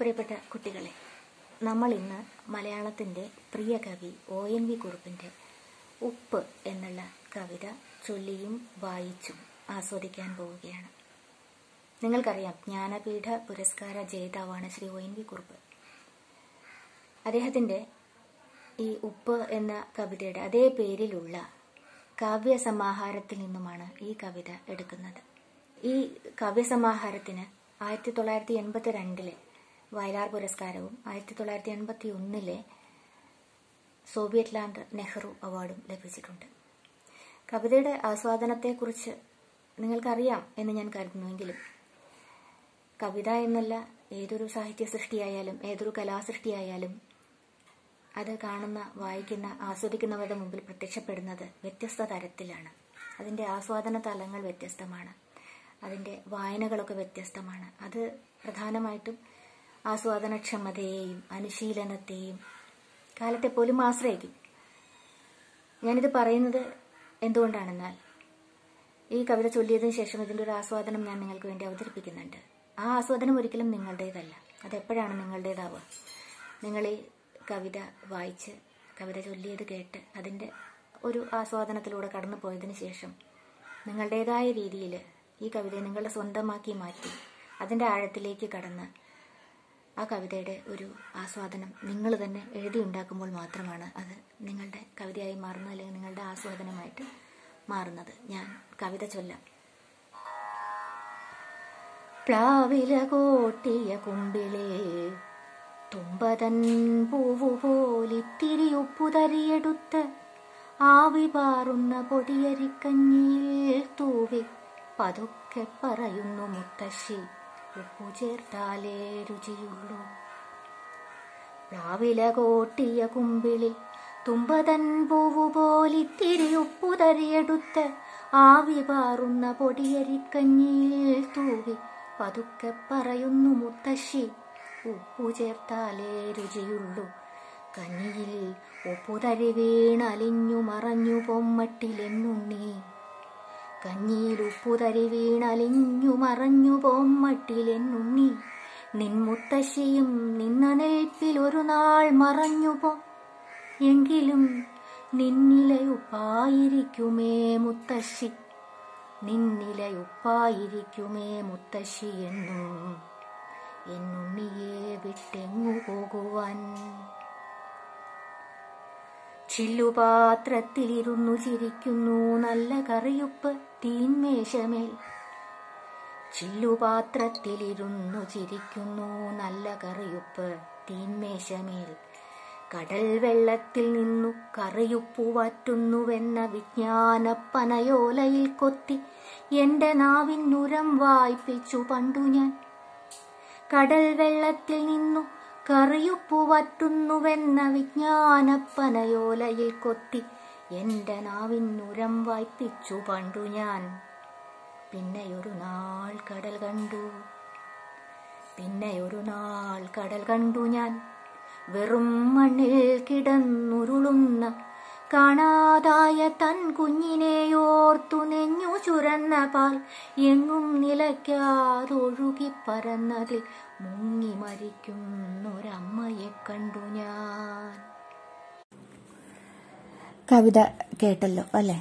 പ്രിയപ്പെട്ട കുട്ടികളെ നമ്മൾ ഇന്ന് മലയാളത്തിൻ്റെ പ്രിയ കവി ഒ എൻ വി കുറുപ്പിൻ്റെ ഉപ്പ് എന്നുള്ള കവിത ചൊല്ലിയും വായിച്ചും ആസ്വദിക്കാൻ പോവുകയാണ് നിങ്ങൾക്കറിയാം ജ്ഞാനപീഠ പുരസ്കാര ജേതാവാണ് Shri O N V Kurup അദ്ദേഹത്തിൻ്റെ ഈ ഉപ്പ് എന്ന കവിതയുടെ അതേ പേരിലുള്ള കാവ്യസമാഹാരത്തിൽ നിന്നുമാണ് ഈ കവിത എടുക്കുന്നത് ഈ കാവ്യസമാഹാരത്തിന് ആയിരത്തി തൊള്ളായിരത്തി എൺപത്തി രണ്ടിലെ വയലാർ പുരസ്കാരവും ആയിരത്തി തൊള്ളായിരത്തി എൺപത്തി ഒന്നിലെ സോവിയറ്റ് ലാൻഡ് നെഹ്റു അവാർഡും ലഭിച്ചിട്ടുണ്ട് കവിതയുടെ ആസ്വാദനത്തെക്കുറിച്ച് നിങ്ങൾക്കറിയാം എന്ന് ഞാൻ കരുതുന്നുവെങ്കിലും കവിത എന്നല്ല ഏതൊരു സാഹിത്യ സൃഷ്ടിയായാലും ഏതൊരു കലാസൃഷ്ടിയായാലും അത് കാണുന്ന വായിക്കുന്ന ആസ്വദിക്കുന്നവരുടെ മുമ്പിൽ പ്രത്യക്ഷപ്പെടുന്നത് വ്യത്യസ്ത തരത്തിലാണ് അതിൻ്റെ ആസ്വാദന തലങ്ങൾ വ്യത്യസ്തമാണ് അതിൻ്റെ വായനകളൊക്കെ വ്യത്യസ്തമാണ് അത് പ്രധാനമായിട്ടും ആസ്വാദനക്ഷമതയെയും അനുശീലനത്തെയും കാലത്തെ പോലും ആശ്രയിക്കും ഞാനിത് പറയുന്നത് എന്തുകൊണ്ടാണെന്നാൽ ഈ കവിത ചൊല്ലിയതിനു ശേഷം ഇതിൻ്റെ ഒരു ആസ്വാദനം ഞാൻ നിങ്ങൾക്ക് വേണ്ടി അവതരിപ്പിക്കുന്നുണ്ട് ആ ആസ്വാദനം ഒരിക്കലും നിങ്ങളുടേതല്ല അതെപ്പോഴാണ് നിങ്ങളുടേതാവുക നിങ്ങൾ ഈ കവിത വായിച്ച് കവിത ചൊല്ലിയത് കേട്ട് അതിൻ്റെ ഒരു ആസ്വാദനത്തിലൂടെ കടന്നു പോയതിനു ശേഷം നിങ്ങളുടേതായ രീതിയിൽ ഈ കവിതയെ നിങ്ങളുടെ സ്വന്തമാക്കി മാറ്റി അതിൻ്റെ ആഴത്തിലേക്ക് കടന്ന് ആ കവിതയുടെ ഒരു ആസ്വാദനം നിങ്ങൾ തന്നെ എഴുതിയുണ്ടാക്കുമ്പോൾ മാത്രമാണ് അത് നിങ്ങളുടെ കവിതയായി മാറുന്നത് അല്ലെങ്കിൽ നിങ്ങളുടെ ആസ്വാദനമായിട്ട് മാറുന്നത് ഞാൻ കവിത ചൊല്ലാം പ്ലാവില കോട്ടിയ കുമ്പിളേ തുമ്പതൻ പൂവുപോലിത്തിരി ഉപ്പുതരിയെടുത്ത് ആവി പാറുന്ന പൊടിയരിക്കഞ്ഞിയിൽ തൂവി പതുക്കെ പറയുന്നു മുത്തശ്ശി ഉപ്പു ചേർത്താലേ രുചിയുള്ളൂ പ്ലാവില കോട്ടിയ കുമ്പിളിൽ തുമ്പതൻ പൂവുപോലിത്തിരി ഉപ്പുതരിയെടുത്ത് ആവി പാറുന്ന പൊടിയരിക്കഞ്ഞിയിൽ തൂവി പതുക്കെ പറയുന്നു മുത്തശ്ശി ഉപ്പു ചേർത്താലേ രുചിയുള്ളൂ കഞ്ഞിയിൽ ഉപ്പുതരി വീണലിഞ്ഞു മറഞ്ഞു പൊമ്മട്ടിലെന്നുണ്ണി കഞ്ഞിയിൽ ഉപ്പുതരി വീണലിഞ്ഞു മറഞ്ഞു പൊമ്മട്ടിലെന്നുണ്ണി നിൻ മുത്തശ്ശിയും നിന്ന നെൽപ്പിൽ ഒരു നാൾ മറഞ്ഞു പോ എങ്കിലും നിന്നിലയുപ്പായിരിക്കുമേ മുത്തശ്ശി നിന്നിലയുപ്പായിരിക്കുമേ മുത്തശ്ശി എന്നും എന്നുണ്ണിയെ വിട്ടെങ്ങു പോകുവാൻ ചില്ലുപാത്രത്തിലിരുന്നു ചിരിക്കുന്നു നല്ല കറിയുപ്പ് തീന്മേശമേൽ ചില്ലുപാത്രത്തിലിരുന്നു ചിരിക്കുന്നു നല്ല കറിയുപ്പ് തീന്മേശമേൽ കടൽ വെള്ളത്തിൽ നിന്നു കറിയുപ്പു വറ്റുന്നുവെന്ന വിജ്ഞാനപ്പനയോലയിൽ കൊത്തി എന്റെ നാവിനുരം വായ്പിച്ചു പണ്ടു ഞാൻ കടൽ വെള്ളത്തിൽ നിന്നു കറിയുപ്പു വറ്റുന്നുവെന്ന വിജ്ഞാനപ്പനയോലയിൽ കൊത്തി എന്റെ നാവിനുരം വായ്പിച്ചു പണ്ടു ഞാൻ പിന്നെയൊരു നാൾ കടൽ കണ്ടു പിന്നെയൊരു നാൾ കടൽ കണ്ടു ഞാൻ വെറും മണ്ണിൽ കിടന്നുരുളുന്ന കാണാതായ തൻ കുഞ്ഞിനെയോർത്തു നെഞ്ഞു ചുരന്ന പാൽ എങ്ങും നിലയ്ക്കാതൊഴുകി പരന്നതിൽ മുങ്ങി മരിക്കുന്നൊരമ്മയെ കണ്ടു ഞാൻ കവിത കേട്ടല്ലോ അല്ലേ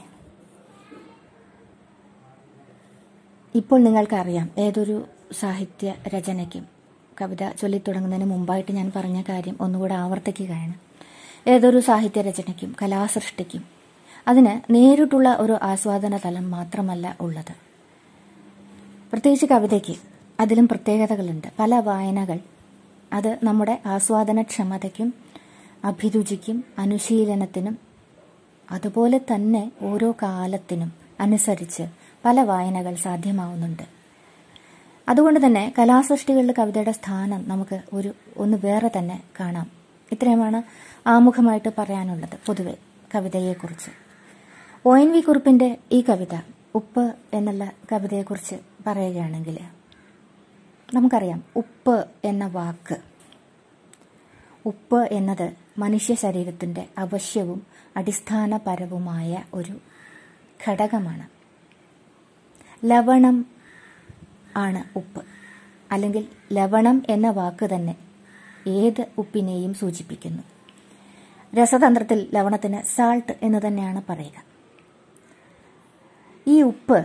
ഇപ്പോൾ നിങ്ങൾക്കറിയാം ഏതൊരു സാഹിത്യ രചനയ്ക്കും കവിത ചൊല്ലിത്തുടങ്ങുന്നതിന് മുമ്പായിട്ട് ഞാൻ പറഞ്ഞ കാര്യം ഒന്നുകൂടെ ആവർത്തിക്കുകയാണ് ഏതൊരു സാഹിത്യ രചനയ്ക്കും കലാസൃഷ്ടിക്കും അതിന് നേരിട്ടുള്ള ഒരു ആസ്വാദന തലം മാത്രമല്ല ഉള്ളത് പ്രത്യേകിച്ച് കവിതയ്ക്ക് അതിലും പ്രത്യേകതകളുണ്ട് പല വായനകൾ അത് നമ്മുടെ ആസ്വാദനക്ഷമതയ്ക്കും അഭിരുചിക്കും അനുശീലനത്തിനും അതുപോലെ തന്നെ ഓരോ കാലത്തിനും അനുസരിച്ച് പല വായനകൾ സാധ്യമാവുന്നുണ്ട് അതുകൊണ്ട് തന്നെ കലാസൃഷ്ടികളിൽ കവിതയുടെ സ്ഥാനം നമുക്ക് ഒരു ഒന്ന് വേറെ തന്നെ കാണാം ഇത്രയുമാണ് ആമുഖമായിട്ട് പറയാനുള്ളത് പൊതുവെ കവിതയെക്കുറിച്ച് ഒ എൻ വി കുറിപ്പിന്റെ ഈ കവിത ഉപ്പ് എന്നുള്ള കവിതയെക്കുറിച്ച് പറയുകയാണെങ്കിൽ നമുക്കറിയാം ഉപ്പ് എന്ന വാക്ക് ഉപ്പ് എന്നത് മനുഷ്യ ശരീരത്തിന്റെ അവശ്യവും അടിസ്ഥാനപരവുമായ ഒരു ഘടകമാണ് ലവണം ആണ് ഉപ്പ് അല്ലെങ്കിൽ ലവണം എന്ന വാക്ക് തന്നെ ഏത് ഉപ്പിനെയും സൂചിപ്പിക്കുന്നു രസതന്ത്രത്തിൽ ലവണത്തിന് സാൾട്ട് എന്ന് തന്നെയാണ് പറയുക ഈ ഉപ്പ്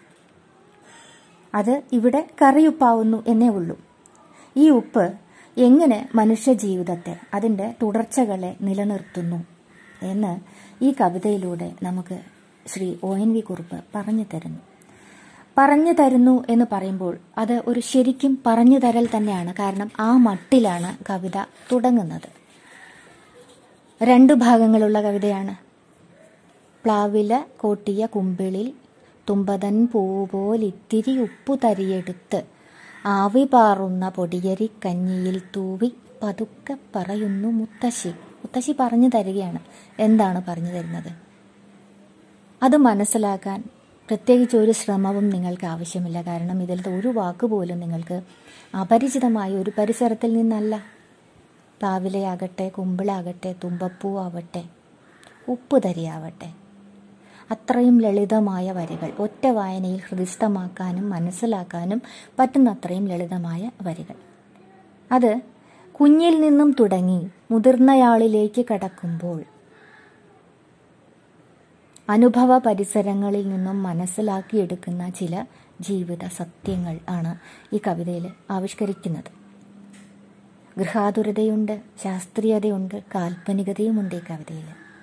അത് ഇവിടെ കറിയുപ്പാവുന്നു എന്നേ ഉള്ളൂ ഈ ഉപ്പ് എങ്ങനെ മനുഷ്യ ജീവിതത്തെ അതിൻ്റെ തുടർച്ചകളെ നിലനിർത്തുന്നു എന്ന് ഈ കവിതയിലൂടെ നമുക്ക് Shri O N V Kurup പറഞ്ഞു തരുന്നു പറഞ്ഞു തരുന്നു എന്ന് പറയുമ്പോൾ അത് ഒരു ശരിക്കും പറഞ്ഞു തരൽ തന്നെയാണ് കാരണം ആ മട്ടിലാണ് കവിത തുടങ്ങുന്നത് രണ്ടു ഭാഗങ്ങളുള്ള കവിതയാണ് പ്ലാവില കോട്ടിയ കുമ്പിളിൽ തുമ്പതൻ പൂപോലിത്തിരി ഉപ്പു തരിയെടുത്ത് ആവി പാറുന്ന പൊടിയരി കഞ്ഞിയിൽ തൂവി പതുക്കെ പറയുന്നു മുത്തശ്ശി മുത്തശ്ശി പറഞ്ഞു തരികയാണ് എന്താണ് പറഞ്ഞു തരുന്നത് അത് മനസ്സിലാക്കാൻ പ്രത്യേകിച്ച് ഒരു ശ്രമവും നിങ്ങൾക്ക് ആവശ്യമില്ല കാരണം ഇതിലത്തെ ഒരു വാക്ക് പോലും നിങ്ങൾക്ക് അപരിചിതമായ ഒരു പരിസരത്തിൽ നിന്നല്ല പ്ലാവിലയാകട്ടെ കുമ്പിളാകട്ടെ തുമ്പപ്പൂ ആവട്ടെ ഉപ്പ് തരിയാവട്ടെ അത്രയും ലളിതമായ വരികൾ ഒറ്റ വായനയിൽ ഹൃദിസ്ഥമാക്കാനും മനസ്സിലാക്കാനും പറ്റുന്നത്രയും ലളിതമായ വരികൾ അത് കുഞ്ഞിൽ നിന്നും തുടങ്ങി മുതിർന്നയാളിലേക്ക് കടക്കുമ്പോൾ അനുഭവ പരിസരങ്ങളിൽ നിന്നും മനസ്സിലാക്കിയെടുക്കുന്ന ചില ജീവിത സത്യങ്ങൾ ആണ് ഈ കവിതയിൽ ആവിഷ്കരിക്കുന്നത് ഗൃഹാതുരതയുണ്ട് ശാസ്ത്രീയതയുണ്ട് കാൽപ്പനികതയുമുണ്ട് ഈ കവിതയിൽ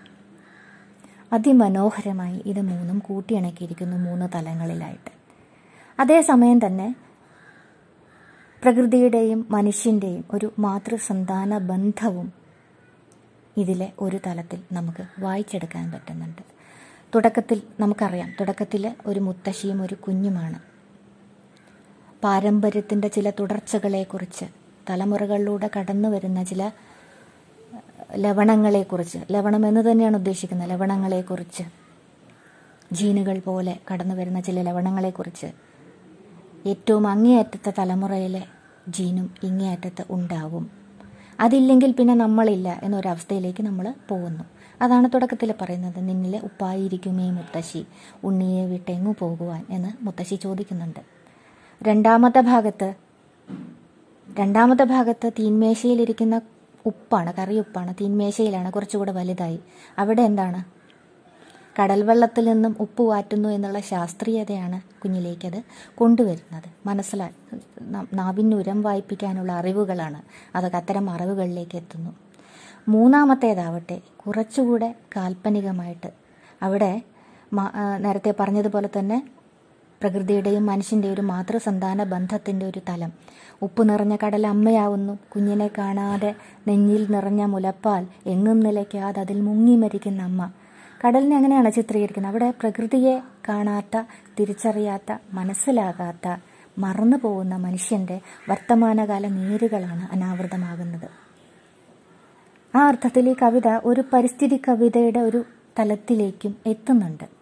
അതിമനോഹരമായി ഇത് മൂന്നും കൂട്ടിയിണക്കിയിരിക്കുന്നു മൂന്ന് തലങ്ങളിലായിട്ട് അതേസമയം തന്നെ പ്രകൃതിയുടെയും മനുഷ്യൻ്റെയും ഒരു മാതൃസന്താന ബന്ധവും ഇതിലെ ഒരു തലത്തിൽ നമുക്ക് വായിച്ചെടുക്കാൻ പറ്റുന്നുണ്ട് തുടക്കത്തിൽ നമുക്കറിയാം തുടക്കത്തിൽ ഒരു മുത്തശ്ശിയും ഒരു കുഞ്ഞുമാണ് പാരമ്പര്യത്തിൻ്റെ ചില തുടർച്ചകളെക്കുറിച്ച് തലമുറകളിലൂടെ കടന്നു വരുന്ന ചില ലവണങ്ങളെക്കുറിച്ച് ലവണം എന്ന് തന്നെയാണ് ഉദ്ദേശിക്കുന്നത് ലവണങ്ങളെക്കുറിച്ച് ജീനുകൾ പോലെ കടന്നു വരുന്ന ചില ലവണങ്ങളെക്കുറിച്ച് ഏറ്റവും അങ്ങേയറ്റത്തെ തലമുറയിലെ ജീനും ഇങ്ങേയറ്റത്ത് ഉണ്ടാവും അതില്ലെങ്കിൽ പിന്നെ നമ്മളില്ല എന്നൊരവസ്ഥയിലേക്ക് നമ്മൾ പോകുന്നു അതാണ് തുടക്കത്തിൽ പറയുന്നത് നിന്നിലെ ഉപ്പായിരിക്കുമേ മുത്തശ്ശി ഉണ്ണിയെ വിട്ടെങ്ങു പോകുവാൻ എന്ന് മുത്തശ്ശി ചോദിക്കുന്നുണ്ട് രണ്ടാമത്തെ ഭാഗത്ത് രണ്ടാമത്തെ ഭാഗത്ത് തീന്മേശയിലിരിക്കുന്ന ഉപ്പാണ് കറി ഉപ്പാണ് തീന്മേശയിലാണ് കുറച്ചുകൂടെ വലുതായി അവിടെ എന്താണ് കടൽ വെള്ളത്തിൽ നിന്നും ഉപ്പ് വാറ്റുന്നു എന്നുള്ള ശാസ്ത്രീയതയാണ് കുഞ്ഞിലേക്കത് കൊണ്ടുവരുന്നത് മനസ്സിലാ നാവിനുരം വായിപ്പിക്കാനുള്ള അറിവുകളാണ് അതൊക്കെ അത്തരം അറിവുകളിലേക്ക് എത്തുന്നു മൂന്നാമത്തേതാവട്ടെ കുറച്ചുകൂടെ കാൽപ്പനികമായിട്ട് അവിടെ നേരത്തെ പറഞ്ഞതുപോലെ തന്നെ പ്രകൃതിയുടെയും മനുഷ്യൻ്റെ ഒരു മാതൃസന്താന ബന്ധത്തിൻ്റെ ഒരു തലം ഉപ്പ് നിറഞ്ഞ കടൽ അമ്മയാവുന്നു കുഞ്ഞിനെ കാണാതെ നെഞ്ഞിൽ നിറഞ്ഞ മുലപ്പാൽ എങ്ങും നിലയ്ക്കാതെ അതിൽ മുങ്ങി മരിക്കുന്ന അമ്മ കടലിനെ അങ്ങനെയാണ് ചിത്രീകരിക്കുന്നത് അവിടെ പ്രകൃതിയെ കാണാത്ത തിരിച്ചറിയാത്ത മനസ്സിലാകാത്ത മറന്നു പോകുന്ന മനുഷ്യൻ്റെ വർത്തമാനകാല നേരുകളാണ് അനാവൃതമാകുന്നത് ആ അർത്ഥത്തിൽ ഈ കവിത ഒരു പരിസ്ഥിതി കവിതയുടെ ഒരു തലത്തിലേക്കും എത്തുന്നുണ്ട്